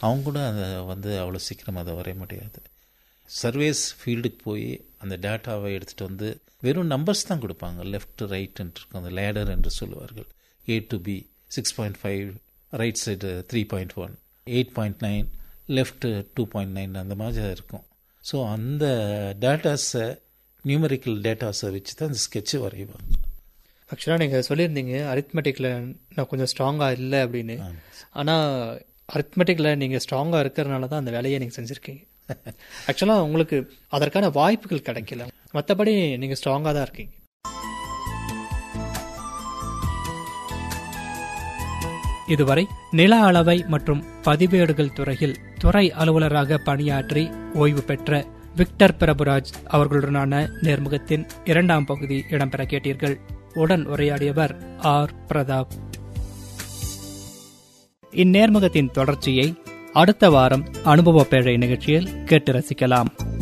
அவங்க கூட அதை வந்து அவ்வளோ சீக்கிரம் அதை வரைய முடியாது சர்வேஸ் ஃபீல்டுக்கு போய் அந்த டேட்டாவை எடுத்துகிட்டு வந்து வெறும் நம்பர்ஸ் தான் கொடுப்பாங்க லெஃப்ட் ரைட் இருக்கும் அந்த லேடர் என்று சொல்லுவார்கள் A to B six point five right side three point one eight point nine left two point nine அந்த மாதிரி இருக்கும் ஸோ அந்த டேட்டாஸை நியூமரிக்கல் டேட்டாஸை வச்சு தான் அந்த ஸ்கெட்சு வரைவாங்க ஆக்சுவலாக நீங்கள் சொல்லியிருந்தீங்க அரித்மெட்டிக்கில் நான் கொஞ்சம் ஸ்ட்ராங்காக இல்லை அப்படின்னு ஆனால் அரித்மெட்டிக்கில் நீங்கள் ஸ்ட்ராங்காக இருக்கிறனால தான் அந்த வேலையை நீங்கள் செஞ்சுருக்கீங்க ஆக்சுவலாக உங்களுக்கு அதற்கான வாய்ப்புகள் கிடைக்கல மற்றபடி நீங்கள் ஸ்ட்ராங்காக தான் இருக்கீங்க இதுவரை நில அளவை மற்றும் பதிவேடுகள் துறையில் துறை அலுவலராக பணியாற்றி ஓய்வு பெற்ற விக்டர் பிரபுராஜ் அவர்களுடனான நேர்முகத்தின் இரண்டாம் பகுதி இடம்பெற கேட்டீர்கள் உடன் உரையாடியவர் ஆர் பிரதாப் இந்நேர்முகத்தின் தொடர்ச்சியை அடுத்த வாரம் அனுபவ பேழை நிகழ்ச்சியில் கேட்டு ரசிக்கலாம்